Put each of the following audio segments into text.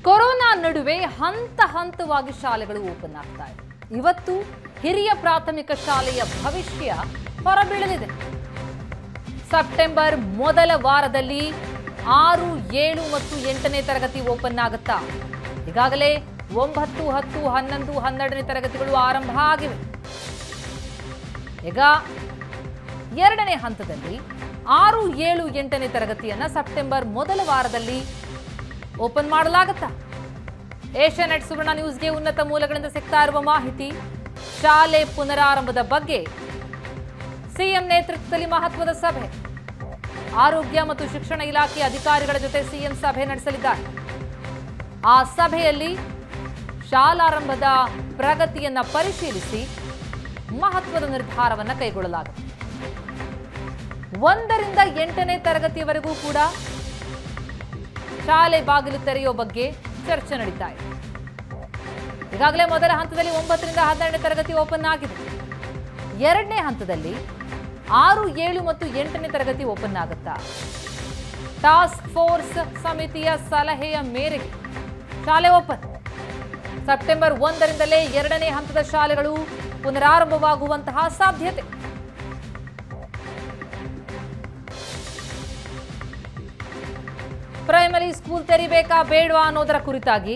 Corona ನಡುವೆ ಹಂತ ಹಂತವಾಗಿ ಶಾಲೆಗಳು ಓಪನ್ ಆಗ್ತಾ ಇದೆ ಇವತ್ತು ಹಿರಿಯ ಪ್ರಾಥಮಿಕ ಶಾಲೆಯ ಭವಿಷ್ಯ ಹೊರಬೀಳಲಿದೆ ಸೆಪ್ಟೆಂಬರ್ ಮೊದಲ ವಾರದಲ್ಲಿ ಆರು ಏಳು ಮತ್ತು ಎಂಟನೇ ತರಗತಿ ಓಪನ್ ಆಗುತ್ತಾ ಈಗಾಗಲೇ ಒಂಬತ್ತು ಹತ್ತು ಹನ್ನೊಂದು ಹನ್ನೆರಡನೇ ತರಗತಿಗಳು ಆರಂಭ ಆಗಿವೆ ಈಗ ಎರಡನೇ ಹಂತದಲ್ಲಿ ಆರು ಏಳು ಎಂಟನೇ ತರಗತಿಯನ್ನ ಸೆಪ್ಟೆಂಬರ್ ಮೊದಲ ವಾರದಲ್ಲಿ ಓಪನ್ ಮಾಡಲಾಗುತ್ತಾ ಏಷ್ಯಾನೆಟ್ ಸುವರ್ಣ ನ್ಯೂಸ್ಗೆ ಉನ್ನತ ಮೂಲಗಳಿಂದ ಸಿಗ್ತಾ ಇರುವ ಮಾಹಿತಿ ಶಾಲೆ ಪುನರಾರಂಭದ ಬಗ್ಗೆ ಸಿಎಂ ನೇತೃತ್ವದಲ್ಲಿ ಮಹತ್ವದ ಸಭೆ ಆರೋಗ್ಯ ಮತ್ತು ಶಿಕ್ಷಣ ಇಲಾಖೆ ಅಧಿಕಾರಿಗಳ ಜೊತೆ ಸಿಎಂ ಸಭೆ ನಡೆಸಲಿದ್ದಾರೆ ಆ ಸಭೆಯಲ್ಲಿ ಶಾಲಾರಂಭದ ಪ್ರಗತಿಯನ್ನ ಪರಿಶೀಲಿಸಿ ಮಹತ್ವದ ನಿರ್ಧಾರವನ್ನು ಕೈಗೊಳ್ಳಲಾಗುತ್ತೆ ಒಂದರಿಂದ ಎಂಟನೇ ತರಗತಿಯವರೆಗೂ ಕೂಡ ಶಾಲೆ ಬಾಗಿಲು ತೆರೆಯೋ ಬಗ್ಗೆ ಚರ್ಚೆ ನಡೀತಾ ಇದೆ ಈಗಾಗಲೇ ಮೊದಲ ಹಂತದಲ್ಲಿ ಒಂಬತ್ತರಿಂದ ಹನ್ನೆರಡನೇ ತರಗತಿ ಓಪನ್ ಆಗಿದೆ ಎರಡನೇ ಹಂತದಲ್ಲಿ ಆರು ಏಳು ಮತ್ತು ಎಂಟನೇ ತರಗತಿ ಓಪನ್ ಆಗುತ್ತಾ ಟಾಸ್ಕ್ ಫೋರ್ಸ್ ಸಮಿತಿಯ ಸಲಹೆಯ ಮೇರೆಗೆ ಶಾಲೆ ಓಪನ್ ಸೆಪ್ಟೆಂಬರ್ ಒಂದರಿಂದಲೇ ಎರಡನೇ ಹಂತದ ಶಾಲೆಗಳು ಪುನರಾರಂಭವಾಗುವಂತಹ ಸಾಧ್ಯತೆ ಪ್ರೈಮರಿ ಸ್ಕೂಲ್ ತೆರಿಬೇಕಾ ಬೇಡವಾ ಅನ್ನೋದರ ಕುರಿತಾಗಿ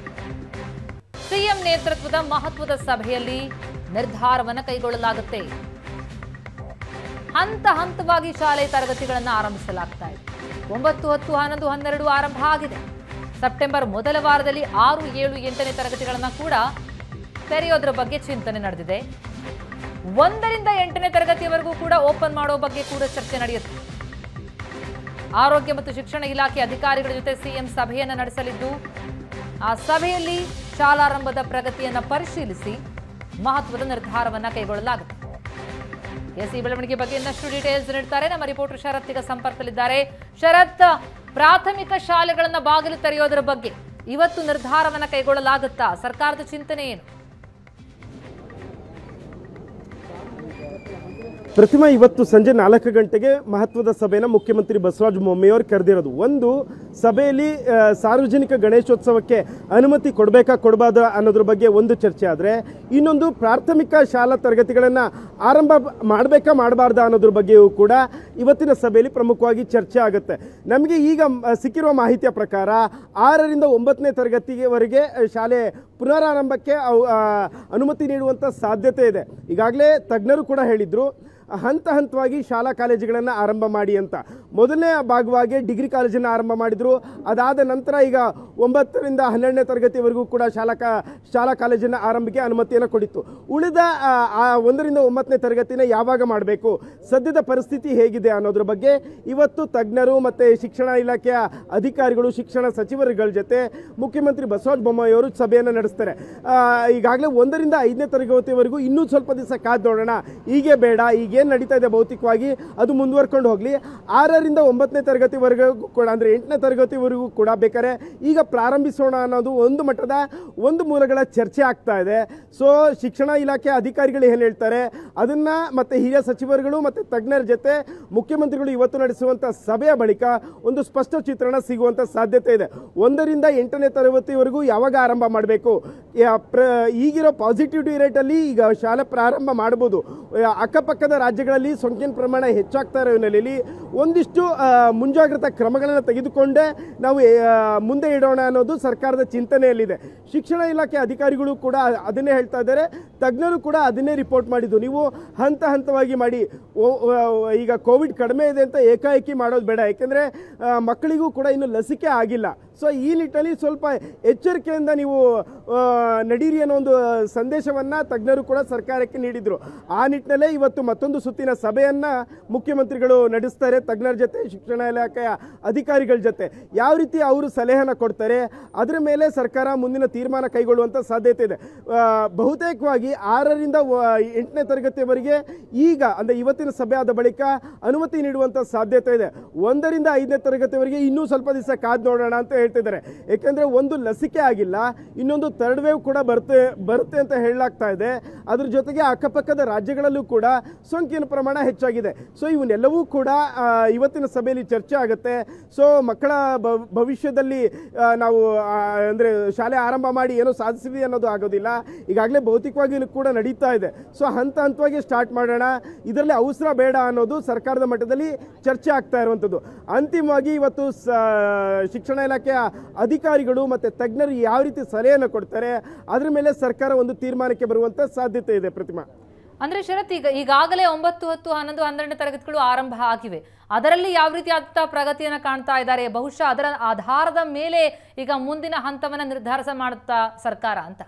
ಸಿಎಂ ನೇತೃತ್ವದ ಮಹತ್ವದ ಸಭೆಯಲ್ಲಿ ನಿರ್ಧಾರವನ್ನು ಕೈಗೊಳ್ಳಲಾಗುತ್ತೆ ಹಂತ ಹಂತವಾಗಿ ಶಾಲೆ ತರಗತಿಗಳನ್ನು ಆರಂಭಿಸಲಾಗ್ತಾ ಇದೆ ಒಂಬತ್ತು ಹತ್ತು ಹನ್ನೊಂದು ಹನ್ನೆರಡು ಆರಂಭ ಆಗಿದೆ ಸೆಪ್ಟೆಂಬರ್ ಮೊದಲ ವಾರದಲ್ಲಿ ಆರು ಏಳು ಎಂಟನೇ ತರಗತಿಗಳನ್ನು ಕೂಡ ತೆರೆಯೋದ್ರ ಬಗ್ಗೆ ಚಿಂತನೆ ನಡೆದಿದೆ ಒಂದರಿಂದ ಎಂಟನೇ ತರಗತಿಯವರೆಗೂ ಕೂಡ ಓಪನ್ ಮಾಡೋ ಬಗ್ಗೆ ಕೂಡ ಚರ್ಚೆ ನಡೆಯುತ್ತೆ ಆರೋಗ್ಯ ಮತ್ತು ಶಿಕ್ಷಣ ಇಲಾಖೆ ಅಧಿಕಾರಿಗಳ ಜೊತೆ ಸಿಎಂ ಸಭೆಯನ್ನು ನಡೆಸಲಿದ್ದು ಆ ಸಭೆಯಲ್ಲಿ ಶಾಲಾರಂಭದ ಪ್ರಗತಿಯನ್ನು ಪರಿಶೀಲಿಸಿ ಮಹತ್ವದ ನಿರ್ಧಾರವನ್ನು ಕೈಗೊಳ್ಳಲಾಗುತ್ತೆ ಎಸ್ ಈ ಬೆಳವಣಿಗೆ ಬಗ್ಗೆ ಇನ್ನಷ್ಟು ಡೀಟೇಲ್ಸ್ ನೀಡ್ತಾರೆ ನಮ್ಮ ರಿಪೋರ್ಟರ್ ಶರತ್ ಈಗ ಸಂಪರ್ಕದಲ್ಲಿದ್ದಾರೆ ಶರತ್ ಪ್ರಾಥಮಿಕ ಶಾಲೆಗಳನ್ನ ಬಾಗಿಲು ತೆರೆಯೋದ್ರ ಬಗ್ಗೆ ಇವತ್ತು ನಿರ್ಧಾರವನ್ನ ಕೈಗೊಳ್ಳಲಾಗುತ್ತಾ ಸರ್ಕಾರದ ಚಿಂತನೆ ಏನು ಪ್ರತಿಮಾ ಇವತ್ತು ಸಂಜೆ ನಾಲ್ಕು ಗಂಟೆಗೆ ಮಹತ್ವದ ಸಭೆನ ಮುಖ್ಯಮಂತ್ರಿ ಬಸವರಾಜ ಬೊಮ್ಮೆಯವರು ಕರೆದಿರೋದು ಒಂದು ಸಭೆಯಲ್ಲಿ ಆ, ಸಾರ್ವಜನಿಕ ಗಣೇಶೋತ್ಸವಕ್ಕೆ ಅನುಮತಿ ಕೊಡಬೇಕಾ ಕೊಡಬಾರ್ದ ಅನ್ನೋದ್ರ ಬಗ್ಗೆ ಒಂದು ಚರ್ಚೆ ಆದರೆ ಇನ್ನೊಂದು ಪ್ರಾಥಮಿಕ ಶಾಲಾ ತರಗತಿಗಳನ್ನು ಆರಂಭ ಮಾಡಬೇಕಾ ಮಾಡಬಾರ್ದಾ ಅನ್ನೋದ್ರ ಬಗ್ಗೆಯೂ ಕೂಡ ಇವತ್ತಿನ ಸಭೆಯಲ್ಲಿ ಪ್ರಮುಖವಾಗಿ ಚರ್ಚೆ ಆಗುತ್ತೆ ನಮಗೆ ಈಗ ಮ, ಸಿಕ್ಕಿರುವ ಮಾಹಿತಿಯ ಪ್ರಕಾರ ಆರರಿಂದ ಒಂಬತ್ತನೇ ತರಗತಿವರೆಗೆ ಆ, ಶಾಲೆ ಪುನರಾರಂಭಕ್ಕೆ ಅವು, ಆ, ಅನುಮತಿ ನೀಡುವಂಥ ಸಾಧ್ಯತೆ ಇದೆ ಈಗಾಗಲೇ ತಜ್ಞರು ಕೂಡ ಹೇಳಿದರು ಹಂತ ಹಂತವಾಗಿ ಶಾಲಾ ಕಾಲೇಜುಗಳನ್ನು ಆರಂಭ ಮಾಡಿ ಅಂತ ಮೊದಲನೇ ಭಾಗವಾಗಿ ಡಿಗ್ರಿ ಕಾಲೇಜನ್ನು ಆರಂಭ ಮಾಡಿದರು ಅದಾದ ನಂತರ ಈಗ ಒಂಬತ್ತರಿಂದ ಹನ್ನೆರಡನೇ ತರಗತಿವರೆಗೂ ಕೂಡ ಶಾಲಾ ಕಾ ಶಾಲಾ ಕಾಲೇಜನ್ನು ಆರಂಭಕ್ಕೆ ಅನುಮತಿಯನ್ನು ಕೊಡಿತ್ತು ಉಳಿದ ಆ, ಆ ಒಂದರಿಂದ ಒಂಬತ್ತನೇ ತರಗತಿನ ಯಾವಾಗ ಮಾಡಬೇಕು ಸದ್ಯದ ಪರಿಸ್ಥಿತಿ ಹೇಗಿದೆ ಅನ್ನೋದ್ರ ಬಗ್ಗೆ ಇವತ್ತು ತಜ್ಞರು ಮತ್ತು ಶಿಕ್ಷಣ ಇಲಾಖೆಯ ಅಧಿಕಾರಿಗಳು ಶಿಕ್ಷಣ ಸಚಿವರುಗಳ ಜೊತೆ ಮುಖ್ಯಮಂತ್ರಿ ಬಸವರಾಜ ಬೊಮ್ಮಾಯಿ ಅವರು ಸಭೆಯನ್ನು ನಡೆಸ್ತಾರೆ ಆ, ಈಗಾಗಲೇ ಒಂದರಿಂದ ಐದನೇ ತರಗತಿವರೆಗೂ ಇನ್ನೂ ಸ್ವಲ್ಪ ದಿವಸ ಕಾದು ನೋಡೋಣ ಹೀಗೆ ಬೇಡ ಈಗೇನು ನಡೀತಾ ಇದೆ ಭೌತಿಕವಾಗಿ ಅದು ಮುಂದುವರ್ಕೊಂಡು ಹೋಗಲಿ ಆರರಿಂದ ಒಂಬತ್ತನೇ ತರಗತಿವರೆಗೂ ಕೂಡ ಅಂದರೆ ಎಂಟನೇ ತರಗತಿವರೆಗೂ ಕೂಡ ಬೇಕಾದ್ರೆ ಈಗ ಪ್ರಾರಂಭಿಸೋಣ ಅನ್ನೋದು ಒಂದು ಮಟ್ಟದ ಒಂದು ಮೂಲಗಳ ಚರ್ಚೆ ಆಗ್ತಾ ಇದೆ ಸೊ ಶಿಕ್ಷಣ ಇಲಾಖೆ ಅಧಿಕಾರಿಗಳು ಏನು ಹೇಳ್ತಾರೆ ಅದನ್ನು ಮತ್ತು ಹಿರಿಯ ಸಚಿವರುಗಳು ಮತ್ತು ತಜ್ಞರ ಜೊತೆ ಮುಖ್ಯಮಂತ್ರಿಗಳು ಇವತ್ತು ನಡೆಸುವಂಥ ಸಭೆಯ ಬಳಿಕ ಒಂದು ಸ್ಪಷ್ಟ ಚಿತ್ರಣ ಸಿಗುವಂಥ ಸಾಧ್ಯತೆ ಇದೆ ಒಂದರಿಂದ ಎಂಟನೇ ತರಗತಿವರೆಗೂ ಯಾವಾಗ ಆರಂಭ ಮಾಡಬೇಕು ಈಗಿರೋ ಪಾಸಿಟಿವಿಟಿ ರೇಟಲ್ಲಿ ಈಗ ಶಾಲೆ ಪ್ರಾರಂಭ ಮಾಡ್ಬೋದು ಯಾ- ಅಕ್ಕಪಕ್ಕದ ರಾಜ್ಯಗಳಲ್ಲಿ ಸೋಂಕಿನ ಪ್ರಮಾಣ ಹೆಚ್ಚಾಗ್ತಾ ಇರೋ ಹಿನ್ನೆಲೆಯಲ್ಲಿ ಒಂದಿಷ್ಟು ಆ, ಮುಂಜಾಗ್ರತಾ ಕ್ರಮಗಳನ್ನು ತೆಗೆದುಕೊಂಡೇ ನಾವು ಆ, ಮುಂದೆ ಇಡೋಣ ಅನ್ನೋದು ಸರ್ಕಾರದ ಚಿಂತನೆಯಲ್ಲಿದೆ ಶಿಕ್ಷಣ ಇಲಾಖೆ ಅಧಿಕಾರಿಗಳು ಕೂಡ ಅದನ್ನೇ ಹೇಳ್ತಾ ಇದ್ದಾರೆ ತಜ್ಞರು ಕೂಡ ಅದನ್ನೇ ರಿಪೋರ್ಟ್ ಮಾಡಿದ್ದು ನೀವು ಹಂತ ಹಂತವಾಗಿ ಮಾಡಿ ಓ- ಓ- ಈಗ ಕೋವಿಡ್ ಕಡಿಮೆ ಇದೆ ಅಂತ ಏಕಾಏಕಿ ಮಾಡೋದು ಬೇಡ ಯಾಕೆಂದರೆ ಮಕ್ಕಳಿಗೂ ಕೂಡ ಇನ್ನು ಲಸಿಕೆ ಆಗಿಲ್ಲ ಸೊ ಈ ನಿಟ್ಟಿನಲ್ಲಿ ಸ್ವಲ್ಪ ಎಚ್ಚರಿಕೆಯಿಂದ ನೀವು ಆ, ನಡೀರಿ ಅನ್ನೋ ಒಂದು ಸಂದೇಶವನ್ನು ತಜ್ಞರು ಕೂಡ ಸರ್ಕಾರಕ್ಕೆ ನೀಡಿದರು ಆ ನಿಟ್ಟಿನಲ್ಲೇ ಇವತ್ತು ಮತ್ತೊಂದು ಸುತ್ತಿನ ಸಭೆಯನ್ನು ಮುಖ್ಯಮಂತ್ರಿಗಳು ನಡೆಸ್ತಾರೆ ತಜ್ಞರ ಜೊತೆ ಶಿಕ್ಷಣ ಇಲಾಖೆಯ ಅಧಿಕಾರಿಗಳ ಜೊತೆ ಯಾವ ರೀತಿ ಅವರು ಸಲಹೆಯನ್ನು ಕೊಡ್ತಾರೆ ಅದರ ಮೇಲೆ ಸರ್ಕಾರ ಮುಂದಿನ ತೀರ್ಮಾನ ಕೈಗೊಳ್ಳುವಂಥ ಸಾಧ್ಯತೆ ಇದೆ ಆ, ಬಹುತೇಕವಾಗಿ ಆರರಿಂದ ವ- ಎಂಟನೇ ತರಗತಿಯವರೆಗೆ ಈಗ ಅಂದರೆ ಇವತ್ತಿನ ಸಭೆ ಆದ ಬಳಿಕ ಅನುಮತಿ ನೀಡುವಂಥ ಸಾಧ್ಯತೆ ಇದೆ ಒಂದರಿಂದ ಐದನೇ ತರಗತಿವರೆಗೆ ಇನ್ನೂ ಸ್ವಲ್ಪ ದಿವಸ ಕಾದು ನೋಡೋಣ ಅಂತ ಹೇಳಿ ಹೇಳ್ತಿದ್ದಾರೆ ಯಾಕೆಂದ್ರೆ ಒಂದು ಲಸಿಕೆ ಆಗಿಲ್ಲ ಇನ್ನೊಂದು ಥರ್ಡ್ ವೇವ್ ಕೂಡ ಬರುತ್ತೆ ಬರುತ್ತೆ ಅಂತ ಹೇಳಲಾಗ್ತಾ ಇದೆ ಅದ್ರ ಜೊತೆಗೆ ಅಕ್ಕಪಕ್ಕದ ರಾಜ್ಯಗಳಲ್ಲೂ ಕೂಡ ಸೋಂಕಿನ ಪ್ರಮಾಣ ಹೆಚ್ಚಾಗಿದೆ ಸೊ ಇವನ್ನೆಲ್ಲವೂ ಕೂಡ ಆ, ಇವತ್ತಿನ ಸಭೆಯಲ್ಲಿ ಚರ್ಚೆ ಆಗುತ್ತೆ ಸೊ ಮಕ್ಕಳ ಭವ್- ಭವಿಷ್ಯದಲ್ಲಿ ಆ, ನಾವು ಆ, ಅಂದ್ರೆ ಶಾಲೆ ಆರಂಭ ಮಾಡಿ ಏನೋ ಸಾಧಿಸಿದ್ವಿ ಅನ್ನೋದು ಆಗೋದಿಲ್ಲ ಈಗಾಗಲೇ ಭೌತಿಕವಾಗಿ ಕೂಡ ನಡೀತಾ ಇದೆ ಸೊ ಹಂತ ಹಂತವಾಗಿ ಸ್ಟಾರ್ಟ್ ಮಾಡೋಣ ಇದರಲ್ಲಿ ಅವಸರ ಬೇಡ ಅನ್ನೋದು ಸರ್ಕಾರದ ಮಟ್ಟದಲ್ಲಿ ಚರ್ಚೆ ಆಗ್ತಾ ಇರುವಂಥದ್ದು ಅಂತಿಮವಾಗಿ ಇವತ್ತು ಸ- ಶಿಕ್ಷಣ ಇಲಾಖೆಯ ಅಧಿಕಾರಿಗಳು ಮತ್ತು ತಜ್ಞರು ಯಾವ ರೀತಿ ಸಲಹೆಯನ್ನು ಕೊಡ್ತಾರೆ ಅದ್ರ ಮೇಲೆ ಸರ್ಕಾರ ಒಂದು ತೀರ್ಮಾನಕ್ಕೆ ಬರುವಂಥ ಸಾಧ್ಯತೆ ಇದೆ ಪ್ರತಿಮಾ ಅಂದ್ರೆ ಶರತ್ ಈಗ ಈಗಾಗಲೇ ಒಂಬತ್ತು ಹತ್ತು ಹನ್ನೊಂದು ಹನ್ನೆರಡನೇ ತರಗತಿಗಳು ಆರಂಭ ಆಗಿವೆ ಅದರಲ್ಲಿ ಯಾವ ರೀತಿಯಾದಂತಹ ಪ್ರಗತಿಯನ್ನು ಕಾಣ್ತಾ ಇದ್ದಾರೆ ಬಹುಶಃ ಅದರ ಆಧಾರದ ಮೇಲೆ ಈಗ ಮುಂದಿನ ಹಂತವನ್ನ ನಿರ್ಧಾರ ಮಾಡುತ್ತಾ ಸರ್ಕಾರ ಅಂತ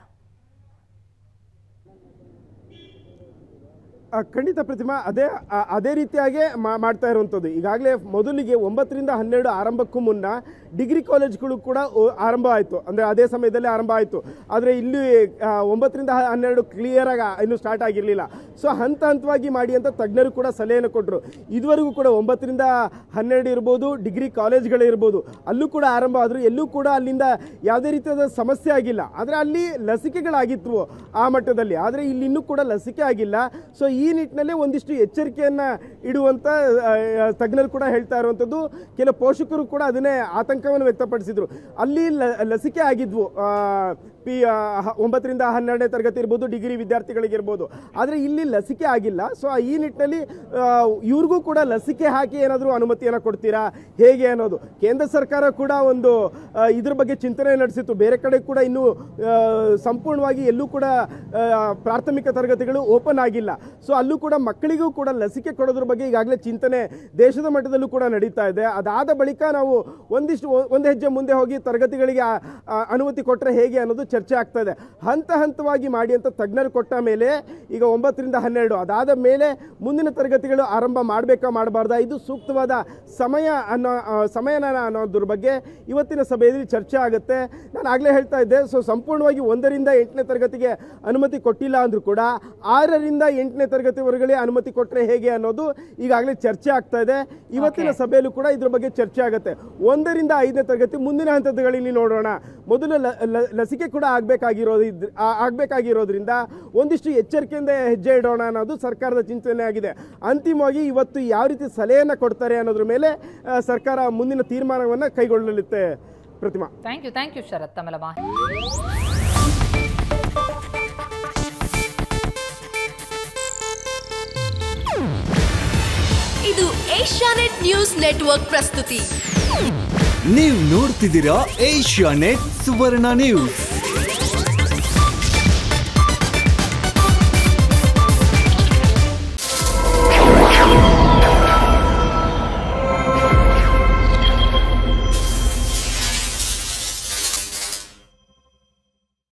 ಆ, ಖಂಡಿತ ಪ್ರತಿಮಾ ಅದೇ ಆ, ಅದೇ ರೀತಿಯಾಗಿ ಮಾ- ಮಾಡ್ತಾ ಇರುವಂಥದ್ದು ಈಗಾಗಲೇ ಮೊದಲಿಗೆ ಒಂಬತ್ತರಿಂದ ಹನ್ನೆರಡು ಆರಂಭಕ್ಕೂ ಮುನ್ನ ಡಿಗ್ರಿ ಕಾಲೇಜ್ಗಳು ಕೂಡ ಓ- ಆರಂಭ ಆಯಿತು ಅಂದರೆ ಅದೇ ಸಮಯದಲ್ಲಿ ಆರಂಭ ಆಯಿತು ಆದರೆ ಇಲ್ಲಿ ಆ, ಒಂಬತ್ತರಿಂದ ಹ- ಹನ್ನೆರಡು ಕ್ಲಿಯರಾಗಿ ಇನ್ನೂ ಸ್ಟಾರ್ಟ್ ಆಗಿರಲಿಲ್ಲ ಸೊ ಹಂತ ಹಂತವಾಗಿ ಮಾಡಿ ಅಂತ ತಜ್ಞರು ಕೂಡ ಸಲಹೆಯನ್ನು ಕೊಟ್ಟರು ಇದುವರೆಗೂ ಕೂಡ ಒಂಬತ್ತರಿಂದ ಹನ್ನೆರಡು ಇರ್ಬೋದು ಡಿಗ್ರಿ ಕಾಲೇಜ್ಗಳಿರ್ಬೋದು ಅಲ್ಲೂ ಕೂಡ ಆರಂಭ ಆದರೂ ಎಲ್ಲೂ ಕೂಡ ಅಲ್ಲಿಂದ ಯಾವುದೇ ರೀತಿಯಾದ ಸಮಸ್ಯೆ ಆಗಿಲ್ಲ ಆದರೆ ಅಲ್ಲಿ ಲಸಿಕೆಗಳಾಗಿತ್ತು ಆ ಮಟ್ಟದಲ್ಲಿ ಆದರೆ ಇಲ್ಲಿ ಇನ್ನೂ ಕೂಡ ಲಸಿಕೆ ಆಗಿಲ್ಲ ಸೊ ಈ ನಿಟ್ಟಿನಲ್ಲಿ ಒಂದಿಷ್ಟು ಎಚ್ಚರಿಕೆಯನ್ನು ಇಡುವಂಥ ಆ, ತಜ್ಞರು ಕೂಡ ಹೇಳ್ತಾ ಇರುವಂಥದ್ದು ಕೆಲವು ಪೋಷಕರು ಕೂಡ ಅದನ್ನೇ ಆತಂಕವನ್ನು ವ್ಯಕ್ತಪಡಿಸಿದರು ಅಲ್ಲಿ ಲ- ಲಸಿಕೆ ಆಗಿದ್ವು ಆ, ಪಿ ಆ, ಹ- ಒಂಬತ್ತರಿಂದ ಹನ್ನೆರಡನೇ ತರಗತಿ ಇರ್ಬೋದು ಡಿಗ್ರಿ ವಿದ್ಯಾರ್ಥಿಗಳಿಗಿರ್ಬೋದು ಆದರೆ ಇಲ್ಲಿ ಲಸಿಕೆ ಆಗಿಲ್ಲ ಸೊ ಈ ನಿಟ್ಟಿನಲ್ಲಿ ಆ, ಇವ್ರಿಗೂ ಕೂಡ ಲಸಿಕೆ ಹಾಕಿ ಏನಾದರೂ ಅನುಮತಿಯನ್ನು ಕೊಡ್ತೀರಾ ಹೇಗೆ ಅನ್ನೋದು ಕೇಂದ್ರ ಸರ್ಕಾರ ಕೂಡ ಒಂದು ಆ, ಇದ್ರ ಬಗ್ಗೆ ಚಿಂತನೆ ನಡೆಸಿತ್ತು ಬೇರೆ ಕಡೆ ಕೂಡ ಇನ್ನೂ ಆ, ಸಂಪೂರ್ಣವಾಗಿ ಎಲ್ಲೂ ಕೂಡ ಆ, ಪ್ರಾಥಮಿಕ ತರಗತಿಗಳು ಓಪನ್ ಆಗಿಲ್ಲ ಸೊ ಅಲ್ಲೂ ಕೂಡ ಮಕ್ಕಳಿಗೂ ಕೂಡ ಲಸಿಕೆ ಕೊಡೋದ್ರ ಬಗ್ಗೆ ಈಗಾಗಲೇ ಚಿಂತನೆ ದೇಶದ ಮಟ್ಟದಲ್ಲೂ ಕೂಡ ನಡೀತಾ ಇದೆ ಅದಾದ ಬಳಿಕ ನಾವು ಒಂದಿಷ್ಟು ಒ- ಒಂದು ಹೆಜ್ಜೆ ಮುಂದೆ ಹೋಗಿ ತರಗತಿಗಳಿಗೆ ಆ- ಆ ಅನುಮತಿ ಕೊಟ್ಟರೆ ಹೇಗೆ ಅನ್ನೋದು ಚರ್ಚೆ ಆಗ್ತಾ ಇದೆ ಹಂತ ಹಂತವಾಗಿ ಮಾಡಿ ಅಂತ ತಜ್ಞರು ಕೊಟ್ಟ ಮೇಲೆ ಈಗ ಒಂಬತ್ತರಿಂದ ಹನ್ನೆರಡು ಅದಾದ ಮೇಲೆ ಮುಂದಿನ ತರಗತಿಗಳು ಆರಂಭ ಮಾಡಬೇಕಾ ಮಾಡಬಾರ್ದಾ ಇದು ಸೂಕ್ತವಾದ ಸಮಯ ಅನ್ನೋ ಆ, ಸಮಯನ ಅನ್ನೋದ್ರ ಬಗ್ಗೆ ಇವತ್ತಿನ ಸಭೆಯಲ್ಲಿ ಚರ್ಚೆ ಆಗುತ್ತೆ ನಾನು ಆಗಲೇ ಹೇಳ್ತಾ ಇದ್ದೆ ಸೊ ಸಂಪೂರ್ಣವಾಗಿ ಒಂದರಿಂದ ಎಂಟನೇ ತರಗತಿಗೆ ಅನುಮತಿ ಕೊಟ್ಟಿಲ್ಲ ಅಂದರೂ ಕೂಡ ಆರರಿಂದ ಎಂಟನೇ ತರಗತಿವರೆಗೆ ಅನುಮತಿ ಕೊಟ್ಟರೆ ಹೇಗೆ ಅನ್ನೋದು ಈಗಾಗಲೇ ಚರ್ಚೆ ಆಗ್ತಾ ಇದೆ ಇವತ್ತಿನ Okay. ಸಭೆಯಲ್ಲೂ ಕೂಡ ಇದ್ರ ಬಗ್ಗೆ ಚರ್ಚೆ ಆಗುತ್ತೆ ಒಂದರಿಂದ ಐದನೇ ತರಗತಿ ಮುಂದಿನ ಹಂತಗಳಲ್ಲಿ ನೋಡೋಣ ಮೊದಲು ಲ- ಲ- ಲಸಿಕೆ ಕೂಡ ಆಗಬೇಕಾಗಿರೋದು ಆಗಬೇಕಾಗಿರೋದ್ರಿಂದ ಒಂದಿಷ್ಟು ಎಚ್ಚರಿಕೆಯಿಂದ ಹೆಜ್ಜೆ ಇಡೋಣ ಅನ್ನೋದು ಸರ್ಕಾರದ ಚಿಂತನೆ ಆಗಿದೆ ಅಂತಿಮವಾಗಿ ಇವತ್ತು ಯಾವ ರೀತಿ ಸಲಹೆಯನ್ನು ಕೊಡ್ತಾರೆ ಅನ್ನೋದ್ರ ಮೇಲೆ ಆ, ಸರ್ಕಾರ ಮುಂದಿನ ತೀರ್ಮಾನವನ್ನು ಕೈಗೊಳ್ಳಲಿತ್ತೆ Pratima thank you thank you Sharath ತಮ್ಮೆಲ್ಲ ಮಾಹಿತಿ ಇದು ಏಷ್ಯಾನೆಟ್ ನ್ಯೂಸ್ ನೆಟ್ವರ್ಕ್ ಪ್ರಸ್ತುತಿ ನೀವು ನೋಡ್ತಿದ್ದೀರಾ ಏಷ್ಯಾ ನೆಟ್ ಸುವರ್ಣ ನ್ಯೂಸ್